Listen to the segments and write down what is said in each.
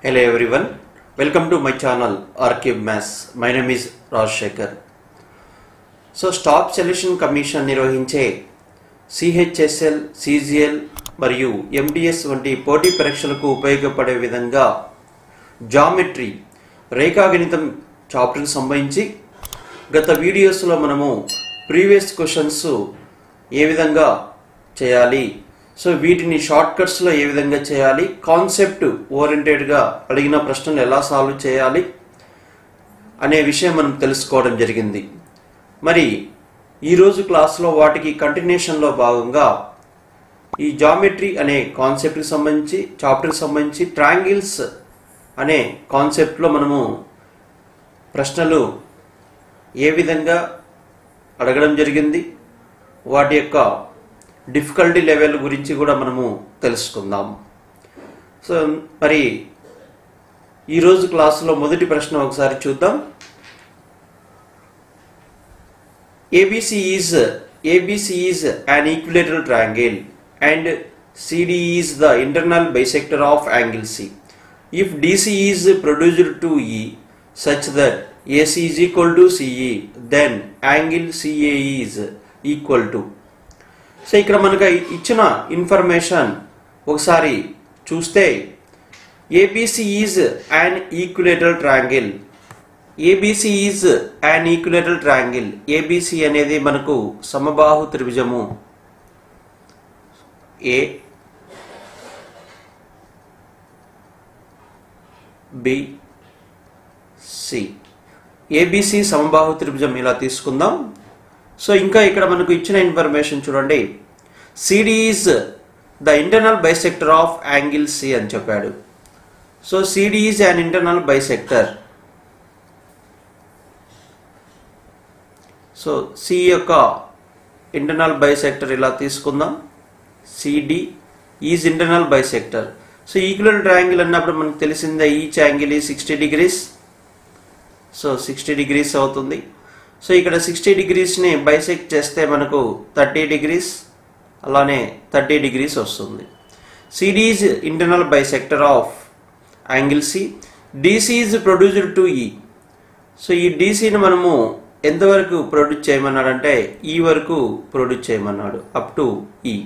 Hello everyone, welcome to my channel Archive Maths. My name is Rajshekhar. So staff selection commission నిర్వహించే CHSL CGL మరియు MTS వంటి పోటీ పరీక్షలకు ఉపయోగపడే విధంగా జామెట్రీ రేఖాగణితం చాప్టర్కి సంబంధించి గత వీడియోస్లో మనము ప్రీవియస్ క్వశ్చన్స్ ఏ విధంగా చేయాలి సో వీటిని షార్ట్ కట్స్లో ఏ విధంగా చేయాలి కాన్సెప్ట్ ఓరియంటెడ్గా అడిగిన ప్రశ్నలు ఎలా సాల్వ్ చేయాలి అనే విషయం మనం తెలుసుకోవడం జరిగింది మరి ఈరోజు క్లాస్లో వాటికి కంటిన్యూషన్లో భాగంగా ఈ జామెట్రీ అనే కాన్సెప్ట్కి సంబంధించి చాప్టర్కి సంబంధించి ట్రాంగిల్స్ అనే కాన్సెప్ట్లో మనము ప్రశ్నలు ఏ విధంగా అడగడం జరిగింది వాటి యొక్క డిఫికల్టీ లెవెల్ గురించి కూడా మనము తెలుసుకుందాం సో మరి ఈరోజు క్లాసులో మొదటి ప్రశ్న ఒకసారి చూద్దాం ABC is ABC is an equilateral triangle and CD is the internal bisector of angle C. If DC is produced to E such that AC is equal to CE, then angle CA is equal to. So ఇక్కడ మనకు ఇచ్చిన information ఒకసారి చూస్తే ABC is and equilateral triangle ABC is and equilateral triangle ABC అనేది మనకు సమబాహు త్రిభుజము A B C ABC సమబాహు త్రిభుజం ఇలా తీసుకుందాం సో ఇంకా ఇక్కడ మనకు ఇచ్చిన ఇన్ఫర్మేషన్ చూడండి CD is the internal bisector of angle C అని చెప్పాడు so CD is an internal bisector so C యొక్క ఇంటర్నల్ బైసెక్టర్ ఇలా తీసుకుందాం CD is internal bisector so equal triangle అన్నప్పుడు మనకు తెలిసిందే ఈచ్ యాంగిల్ ఈ sixty degrees so sixty degrees అవుతుంది సో ఇక్కడ సిక్స్టీ డిగ్రీస్ని బైసెక్ట్ చేస్తే మనకు థర్టీ డిగ్రీస్ అలానే థర్టీ డిగ్రీస్ వస్తుంది CD is internal bisector of angle C DC is produced to ఈ సో ఈ డీసీని మనము ఎంతవరకు ప్రొడ్యూస్ చేయమన్నాడంటే ఈ వరకు ప్రొడ్యూస్ చేయమన్నాడు up to E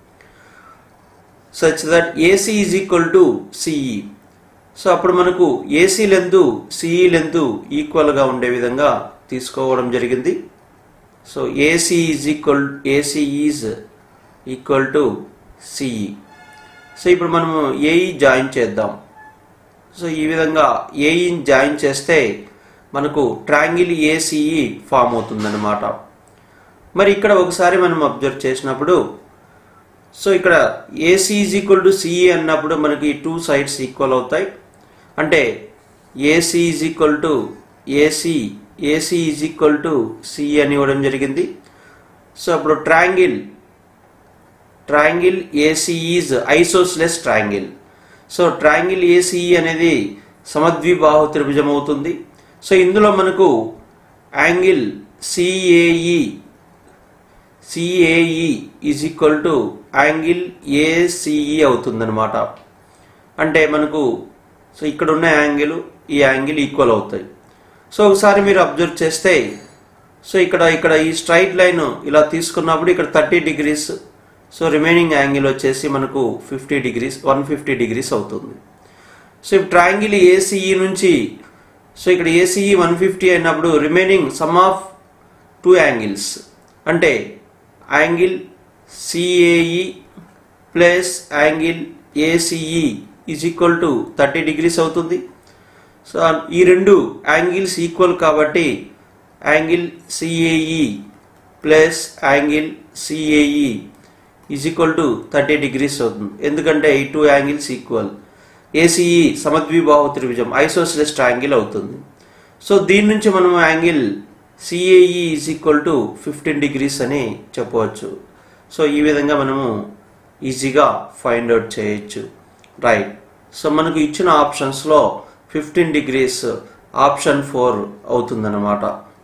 such that AC is equal to CE so అప్పుడు మనకు ఏసీ లెంత్ సిఈ లెంత్ ఈక్వల్గా ఉండే విధంగా తీసుకోవడం జరిగింది so AC is equal AC is equal to CE so ఇప్పుడు మనము ఏఈ జాయిన్ చేద్దాం సో ఈ విధంగా ఏఈని జాయిన్ చేస్తే మనకు ట్రాంగిల్ ఏసీఈ ఫామ్ అవుతుందన్నమాట మరి ఇక్కడ ఒకసారి మనం అబ్జర్వ్ చేసినప్పుడు సో ఇక్కడ AC is equal to CE అన్నప్పుడు మనకి టూ సైడ్స్ ఈక్వల్ అవుతాయి అంటే AC is equal to AC AC is equal to CE అని ఇవ్వడం జరిగింది సో అప్పుడు triangle triangle AC is isosceles triangle so triangle ACE అనేది సమద్విబాహు త్రిభుజం అవుతుంది సో ఇందులో మనకు angle CAE CAE is equal to angle ACE అవుతుందన్నమాట అంటే మనకు సో ఇక్కడ ఉన్న యాంగిల్ ఈ యాంగిల్ ఈక్వల్ అవుతాయి సో ఒకసారి మీరు అబ్జర్వ్ చేస్తే సో ఇక్కడ ఇక్కడ ఈ స్ట్రైట్ లైన్ ఇలా తీసుకున్నప్పుడు ఇక్కడ thirty degrees so remaining angle వచ్చేసి మనకు fifty degrees one fifty degrees అవుతుంది సో ఇప్పుడు ట్రయాంగిల్ ఏసీఈ నుంచి సో ఇక్కడ ఏసీఈ వన్ ఫిఫ్టీ అయినప్పుడు remaining sum of two angles అంటే angle CAE plus angle ACE is equal to thirty degrees అవుతుంది so ఈ రెండు యాంగిల్స్ ఈక్వల్ కాబట్టి angle CAE plus angle CAE is equal to thirty degrees అవుతుంది ఎందుకంటే ఈ two angles equal ACE సమద్విబాహు త్రిభుజం ఐసోసిలెస్ ట్రయాంగిల్ అవుతుంది సో దీని నుంచి మనం angle CAE is equal to fifteen degrees అని చెప్పవచ్చు సో ఈ విధంగా మనము ఈజీగా ఫైండ్ అవుట్ చేయొచ్చు రైట్ సో మనకు ఇచ్చిన ఆప్షన్స్లో ఫిఫ్టీన్ డిగ్రీస్ ఆప్షన్ ఫోర్ అవుతుందన్నమాట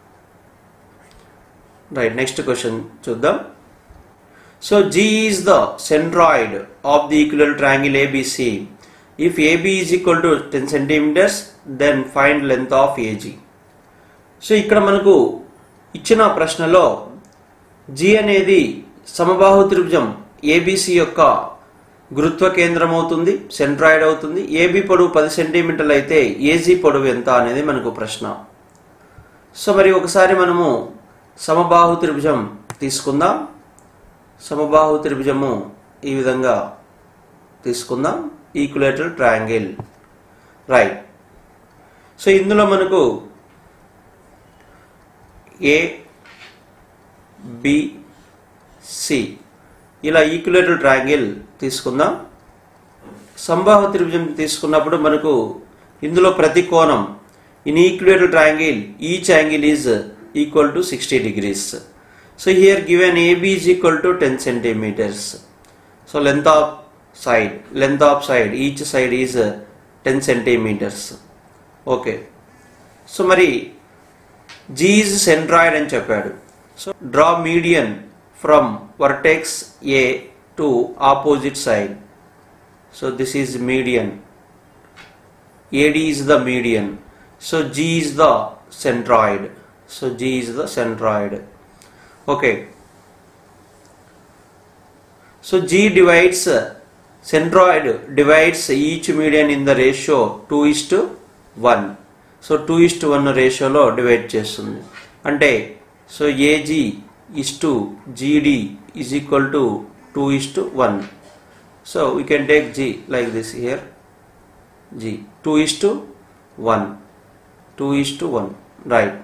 రైట్ నెక్స్ట్ క్వశ్చన్ చూద్దాం so G is the centroid of the equilateral triangle ABC if AB is equal to ten centimetres then find length of AG so ఇక్కడ మనకు ఇచ్చిన ప్రశ్నలో G అనేది సమబాహు త్రిభుజం ABC యొక్క గురుత్వ కేంద్రం అవుతుంది సెంట్రాయిడ్ అవుతుంది ఏబి పొడవు పది సెంటీమీటర్లు అయితే ఏజీ పొడవు ఎంత అనేది మనకు ప్రశ్న సో మరి ఒకసారి మనము సమబాహు త్రిభుజం తీసుకుందాం సమబాహు త్రిభుజము ఈ విధంగా తీసుకుందాం ఈక్యులేటర్ ట్రయాంగిల్ రైట్ సో ఇందులో మనకు ఏ బి సి ఇలా ఈక్యులేటర్ ట్రయాంగిల్ తీసుకుందాం సంబాహు త్రిభుజం తీసుకున్నప్పుడు మనకు ఇందులో ప్రతి కోణం in equilateral triangle each angle is equal to sixty degrees so here given AB is equal to ten centimetres so length of side length of side each side is ten centimetres okay so మరి G is centroid అని చెప్పాడు so draw median from vertex A to opposite side so this is median AD is the median. So G is the centroid. So G is the centroid. Okay. So G divides uh, centroid divides each median in the ratio 2 is to 1. So two is to one రేషియోలో divide చేస్తుంది అంటే so AG is to GD is equal to two is to one so we can take G like this here G 2 is to 1 2 is to 1 right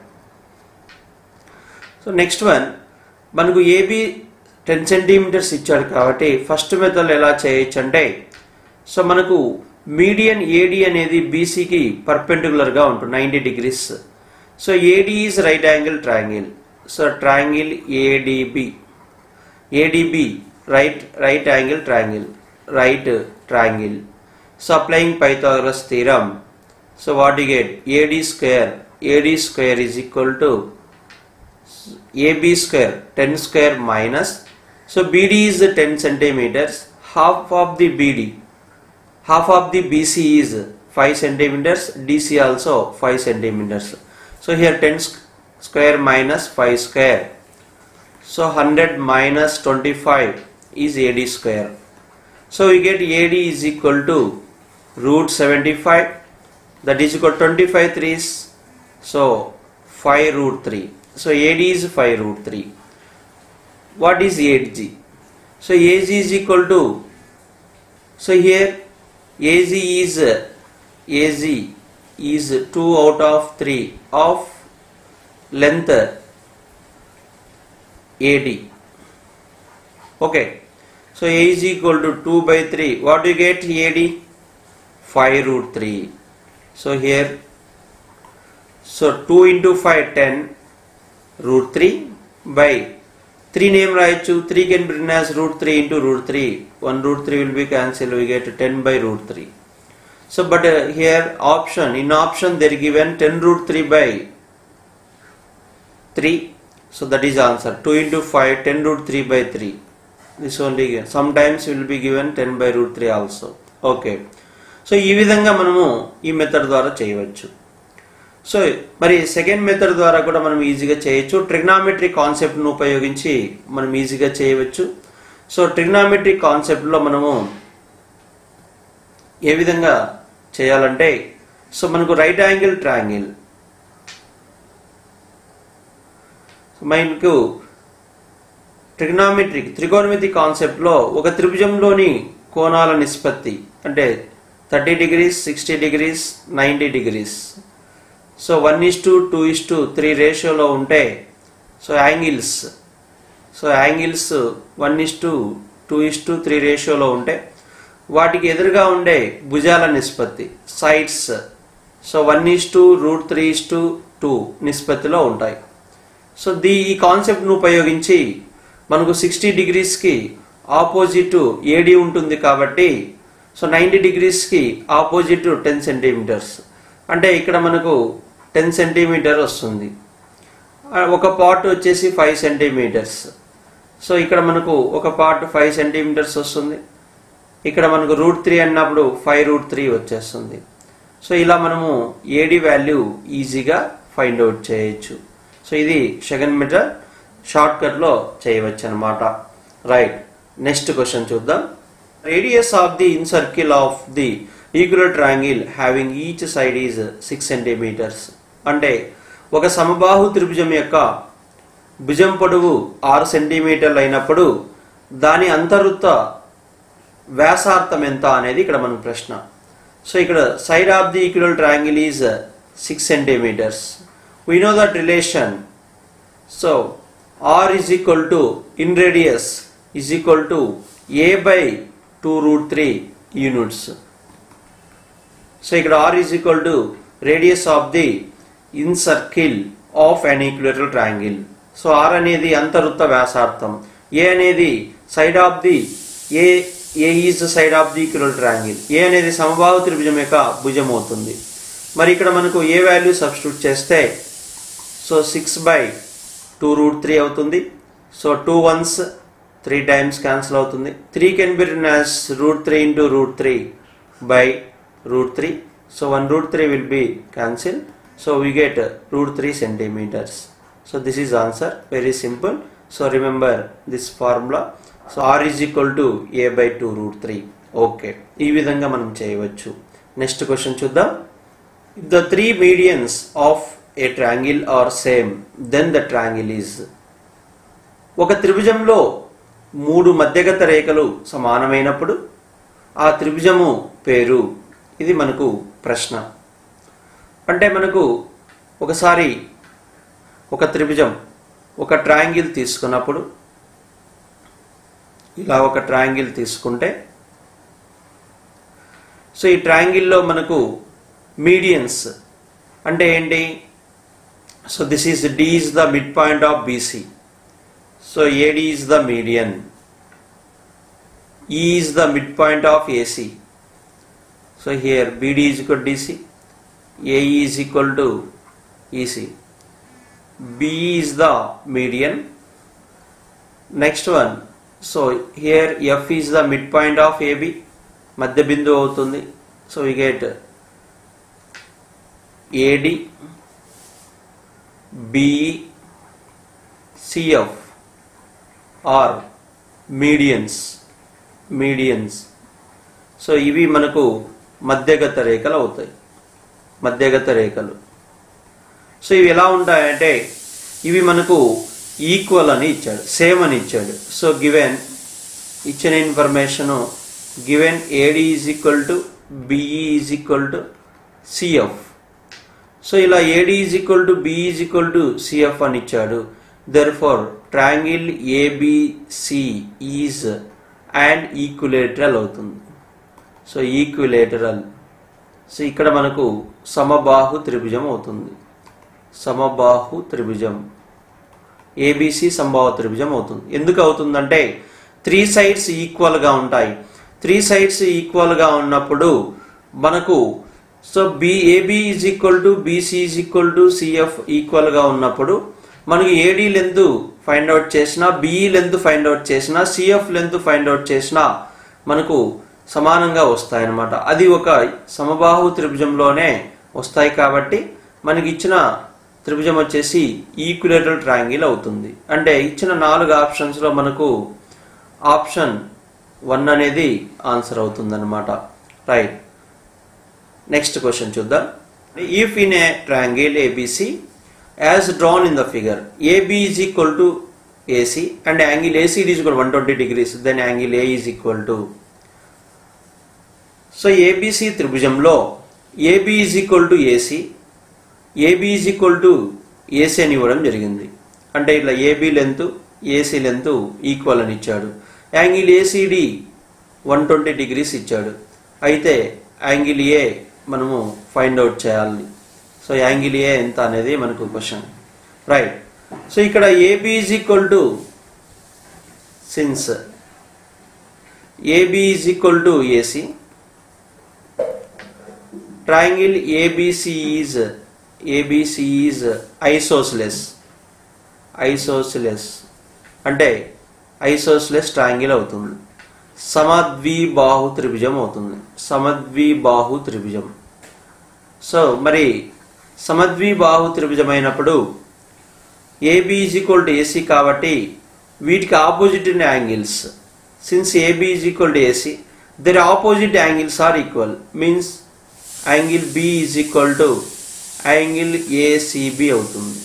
so next one మనకు AB ten centimetres ఇచ్చాడు కాబట్టి first method ఎలా చేయొచ్చు అంటే so మనకు median AD అనేది బీసీకి పర్పెండికులర్గా ఉంటుంది ninety degrees so AD is right angle triangle so triangle ADB ADB right right angle triangle right triangle So applying Pythagoras theorem, so what you get? AD square, AD square is equal to AB square, 10 square minus, so BD is 10 centimeters, half of the BD, half of the BC is 5 centimeters, DC also 5 centimeters. So here 10 sq- square minus 5 square, so 100 minus 25 is AD square. So we get AD is equal to root 75 that is equal to 25 threes so 5 root 3 so AD is 5 root 3 what is AG so AG is equal to so here AG is AG is 2 out of 3 of length AD okay so A is equal to 2 by 3. What do you get AD? 5 root 3. So here, so 2 into 5, 10 root 3 by 3 name Raichu, 3 can be written as root 3 into root 3. 1 root 3 will be cancelled, we get 10 by root 3. So but uh, here option, in option they are given 10 root 3 by 3. So that is answer. 2 into 5, 10 root 3 by 3. This only some times will be given ten by root three also okay so ఈ విధంగా మనము ఈ method ద్వారా చేయవచ్చు so మరి second method ద్వారా కూడా మనం ఈజీగా చేయొచ్చు ట్రిగ్నామెట్రీ కాన్సెప్ట్ను ఉపయోగించి మనం ఈజీగా చేయవచ్చు సో ట్రిగ్నామెట్రీ కాన్సెప్ట్లో మనము ఏ విధంగా చేయాలంటే సో మనకు రైట్ యాంగిల్ ట్రయాంగిల్ మనకు ట్రిగ్నామెట్రిక్ త్రికోణమితి కాన్సెప్ట్లో ఒక త్రిభుజంలోని కోణాల నిష్పత్తి అంటే thirty degrees sixty degrees ninety degrees so one is to two is to three రేషియోలో ఉంటే so angles so angles one is to two is to three రేషియోలో ఉంటే వాటికి ఎదురుగా ఉండే భుజాల నిష్పత్తి sides so one is to root three is to two నిష్పత్తిలో ఉంటాయి సో దీ ఈ కాన్సెప్ట్ను ఉపయోగించి మనకు సిక్స్టీ డిగ్రీస్కి ఆపోజిట్ ఏడి ఉంటుంది కాబట్టి సో నైంటీ డిగ్రీస్కి ఆపోజిట్ టెన్ సెంటీమీటర్స్ అంటే ఇక్కడ మనకు టెన్ సెంటీమీటర్ వస్తుంది ఆ, ఒక పార్ట్ వచ్చేసి ఫైవ్ సెంటీమీటర్స్ సో ఇక్కడ మనకు ఒక పార్ట్ ఫైవ్ సెంటీమీటర్స్ వస్తుంది ఇక్కడ మనకు రూట్ త్రీ అన్నప్పుడు ఫైవ్ రూట్ త్రీ వచ్చేస్తుంది సో ఇలా మనము ఏడి వాల్యూ ఈజీగా ఫైండ్ అవుట్ చేయొచ్చు సో ఇది సెకండ్ మీటర్ షార్ట్ కట్లో చేయవచ్చు అనమాట రైట్ నెక్స్ట్ క్వశ్చన్ చూద్దాం radius of the incircle of the equal triangle having each side is six centimetres అంటే ఒక సమబాహు త్రిభుజం యొక్క భుజం పొడవు ఆరు సెంటీమీటర్లు అయినప్పుడు దాని అంతర్వృత్త వ్యాసార్థం ఎంత అనేది ఇక్కడ మన ప్రశ్న సో ఇక్కడ side of the equal triangle is six centimetres we know that relation so R is equal to inradius is equal to A by two root three units so ఇక్కడ R is equal to radius of the incircle of an equilateral triangle so R అనేది అంతర్వృత్త వ్యాసార్థం A అనేది side of the A A is side of the equal triangle A అనేది సమబాహు త్రిభుజం యొక్క భుజం అవుతుంది మరి ఇక్కడ మనకు ఏ వాల్యూ సబ్స్టిట్యూట్ చేస్తే so six by two root three అవుతుంది so two ones three times cancel అవుతుంది three can be written as root three into root three by root three so one root three will be cancel so we get root three centimetres so this is answer very simple so remember this formula so R is equal to A by two root three okay ఈ విధంగా మనం చేయవచ్చు next question చూద్దాం if the three medians of a triangle are same then the triangle is ఒక త్రిభుజంలో మూడు మధ్యగత రేఖలు సమానమైనప్పుడు ఆ త్రిభుజము పేరు ఇది మనకు ప్రశ్న అంటే మనకు ఒకసారి ఒక త్రిభుజం ఒక ట్రయాంగిల్ తీసుకున్నప్పుడు ఇలా ఒక ట్రయాంగిల్ తీసుకుంటే సో ఈ ట్రయాంగిల్లో మనకు మీడియన్స్ అంటే ఏంటి so this is D is the midpoint of BC so AD is the median E is the midpoint of AC so here BD is equal DC A is equal to EC B is the median next one so here F is the midpoint of AB మధ్య బిందువు అవుతుంది so we get AD BE CF are medians medians so ఇవి మనకు మధ్యగత రేఖలు అవుతాయి మధ్యగత రేఖలు so ఇవి ఎలా ఉంటాయంటే ఇవి మనకు ఈక్వల్ అని ఇచ్చాడు సేమ్ అని ఇచ్చాడు సో గివెన్ ఇచ్చిన information given AD is equal to BE is equal to CF so ఇలా AD is equal to B is equal to CF అని ఇచ్చాడు therefore triangle ABC is and equilateral అవుతుంది so equilateral so ఇక్కడ మనకు సమబాహు త్రిభుజం అవుతుంది సమబాహు త్రిభుజం ABC సమబాహు త్రిభుజం అవుతుంది ఎందుకు అవుతుందంటే త్రీ సైడ్స్ ఈక్వల్గా ఉంటాయి త్రీ సైడ్స్ ఈక్వల్గా ఉన్నప్పుడు మనకు so B AB is equal to BC is equal to CF ఈక్వల్గా ఉన్నప్పుడు మనకి ఏడి లెంత్ ఫైండ్ అవుట్ చేసినా బిఈ లెంత్ ఫైండ్ అవుట్ చేసినా సిఎఫ్ లెంత్ ఫైండ్ అవుట్ చేసినా మనకు సమానంగా వస్తాయన్నమాట అది ఒక సమబాహు త్రిభుజంలోనే వస్తాయి కాబట్టి మనకి ఇచ్చిన త్రిభుజం వచ్చేసి ఈక్యులేటర్ ట్రయాంగిల్ అవుతుంది అంటే ఇచ్చిన నాలుగు ఆప్షన్స్లో మనకు ఆప్షన్ వన్ అనేది ఆన్సర్ అవుతుందన్నమాట రైట్ నెక్స్ట్ క్వశ్చన్ చూద్దాం if in a triangle ABC as drawn in the figure AB is equal to AC and angle ACD is equal one twenty degrees then angle A is equal to so ABC త్రిభుజంలో AB is equal to AC AB is equal to AC అని ఇవ్వడం జరిగింది అంటే ఇట్లా AB length AC length equal అని ఇచ్చాడు angle ACD one twenty degrees ఇచ్చాడు అయితే యాంగిల్ ఏ మనము ఫైండ్ అవుట్ చేయాలి సో యాంగిల్ ఏ ఎంత అనేది మనకు క్వశ్చన్ రైట్ సో ఇక్కడ AB is equal to since AB is equal to AC triangle ABC is ABC is isosceles isosceles అంటే isosceles triangle అవుతుంది సమద్విబాహు త్రిభుజం అవుతుంది సమద్విబాహు త్రిభుజం సో మరి సమద్విబాహు త్రిభుజం అయినప్పుడు AB is equal to AC కాబట్టి వీటికి ఆపోజిట్ ఉన్న angles since AB is equal to AC their opposite angles are equal means angle B is equal to angle ACB అవుతుంది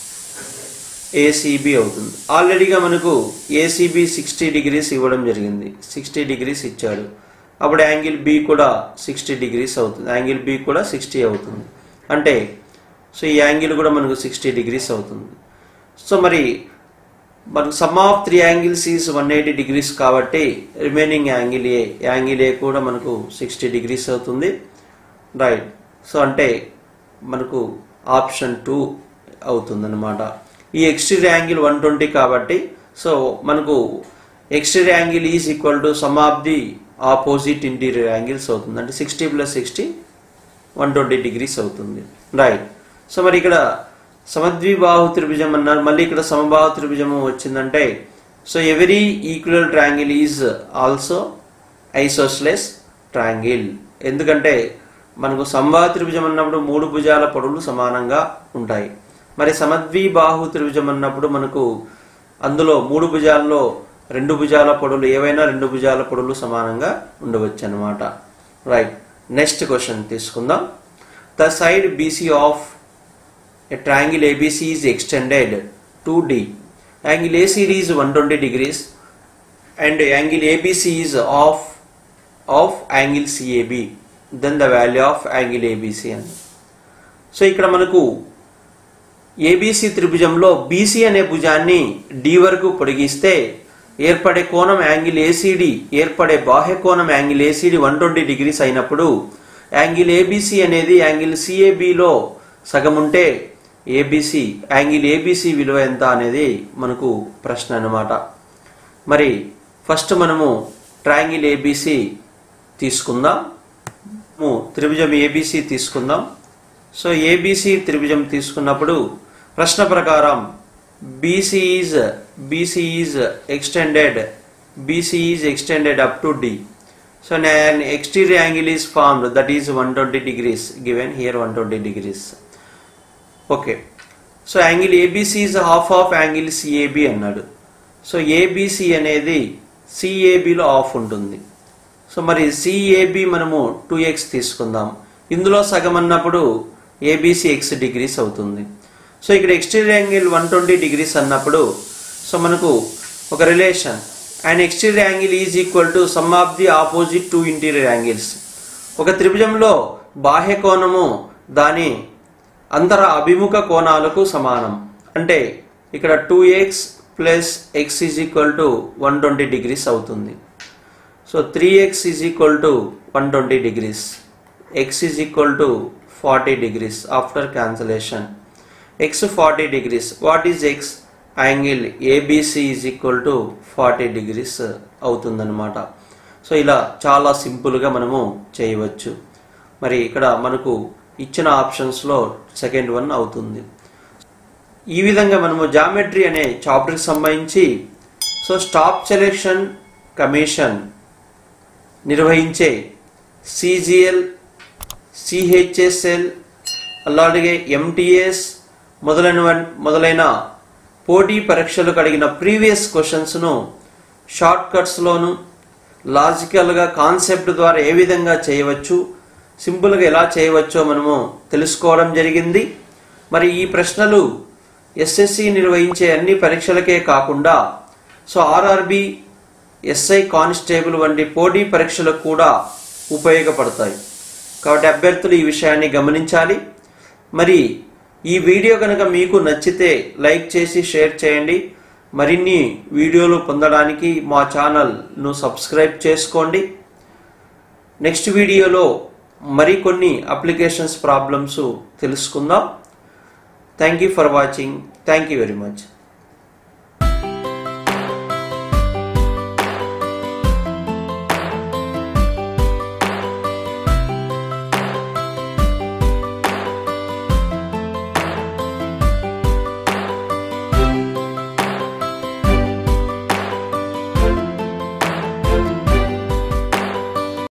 ఏసీబీ అవుతుంది ఆల్రెడీగా మనకు ఏసీబీ సిక్స్టీ డిగ్రీస్ ఇవ్వడం జరిగింది సిక్స్టీ డిగ్రీస్ ఇచ్చాడు అప్పుడు యాంగిల్ బి కూడా సిక్స్టీ డిగ్రీస్ అవుతుంది యాంగిల్ బి కూడా సిక్స్టీ అవుతుంది అంటే సో ఈ యాంగిల్ కూడా మనకు సిక్స్టీ డిగ్రీస్ అవుతుంది సో మరి మనకు sum of three angles is one eighty degrees కాబట్టి remaining angle A angle A కూడా మనకు సిక్స్టీ డిగ్రీస్ అవుతుంది రైట్ సో అంటే మనకు ఆప్షన్ టూ అవుతుందన్నమాట ఈ ఎక్స్టీరియర్ యాంగిల్ వన్ ట్వంటీ కాబట్టి సో మనకు exterior angle is equal to sum of the opposite interior angles అవుతుంది అంటే sixty plus sixty one twenty degrees అవుతుంది రైట్ సో మరి ఇక్కడ సమద్విబాహు త్రిభుజం అన్నారు మళ్ళీ ఇక్కడ సమబాహు త్రిభుజము వచ్చిందంటే so every equal triangle is also isosceles triangle ఎందుకంటే మనకు సంబాహ త్రిభుజం అన్నప్పుడు మూడు భుజాల పొడవులు సమానంగా ఉంటాయి మరి సమద్విబాహు త్రిభుజం అన్నప్పుడు మనకు అందులో మూడు భుజాల్లో రెండు భుజాల పొడవులు ఏవైనా రెండు భుజాల పొడవులు సమానంగా ఉండవచ్చు అనమాట రైట్ నెక్స్ట్ క్వశ్చన్ తీసుకుందాం the side BC of a triangle ABC is extended 2D. Angle ACD is 120 degrees and angle ABC is of of angle CAB. Then the value of angle ABC. అని so ఇక్కడ మనకు ABC త్రిభుజంలో BC అనే భుజాన్ని D వరకు పొడిగిస్తే ఏర్పడే కోణం angle ACD ఏర్పడే బాహ్య కోణం angle ACD one twenty degrees అయినప్పుడు యాంగిల్ ఏబిసి అనేది యాంగిల్ సిఏబిలో సగం ఉంటే ఏబిసి యాంగిల్ ఏబిసి విలువ ఎంత అనేది మనకు ప్రశ్న అన్నమాట మరి ఫస్ట్ మనము ట్రయాంగిల్ ఏబిసి తీసుకుందాం మనము త్రిభుజం ఏబిసి తీసుకుందాం సో ఏబిసి త్రిభుజం తీసుకున్నప్పుడు ప్రశ్న ప్రకారం BC is BC is extended BC is extended up to D so an exterior angle is formed that is 120 degrees given here 120 degrees okay so angle ABC is half of angle CAB అన్నాడు so ABC అనేది సిఏబిలో half ఉంటుంది so మరి CAB మనము two x తీసుకుందాం ఇందులో సగం అన్నప్పుడు ఏబిసి ఎక్స్ డిగ్రీస్ అవుతుంది సో ఇక్కడ exterior angle one twenty degrees అన్నప్పుడు సో మనకు ఒక relation and exterior angle is equal to sum of the opposite two interior angles ఒక త్రిభుజంలో బాహ్య కోణము దాని అంతర అభిముఖ కోణాలకు సమానం అంటే ఇక్కడ two x plus x is equal to one twenty degrees అవుతుంది so three x is equal to one twenty degrees x is equal to forty degrees after cancellation x forty degrees what is x angle ABC is equal to forty degrees అవుతుందన్నమాట so ఇలా చాలా సింపుల్గా మనము చేయవచ్చు మరి ఇక్కడ మనకు ఇచ్చిన ఆప్షన్స్లో సెకండ్ వన్ అవుతుంది ఈ విధంగా మనము జామెట్రీ అనే చాప్టర్కి సంబంధించి సో స్టాప్ సెలెక్షన్ కమిషన్ నిర్వహించే సిజిఎల్ సిహెచ్ఎస్ఎల్ అలాగే ఎంటీఎస్ మొదలైన మొదలైన పోటీ పరీక్షలకు అడిగిన ప్రీవియస్ క్వశ్చన్స్ను షార్ట్ కట్స్లోను లాజికల్గా కాన్సెప్ట్ ద్వారా ఏ విధంగా చేయవచ్చు సింపుల్గా ఎలా చేయవచ్చో మనము తెలుసుకోవడం జరిగింది మరి ఈ ప్రశ్నలు ఎస్ఎస్సి నిర్వహించే అన్ని పరీక్షలకే కాకుండా సో ఆర్ఆర్బి ఎస్ఐ కానిస్టేబుల్ వంటి పోటీ పరీక్షలకు కూడా ఉపయోగపడతాయి కాబట్టి అభ్యర్థులు ఈ విషయాన్ని గమనించాలి మరి ఈ వీడియో కనుక మీకు నచ్చితే లైక్ చేసి షేర్ చేయండి మరిన్ని వీడియోలు పొందడానికి మా ఛానల్ను సబ్స్క్రైబ్ చేసుకోండి నెక్స్ట్ వీడియోలో మరికొన్ని అప్లికేషన్స్ ప్రాబ్లమ్స్ తెలుసుకుందాం thank you for watching thank you very much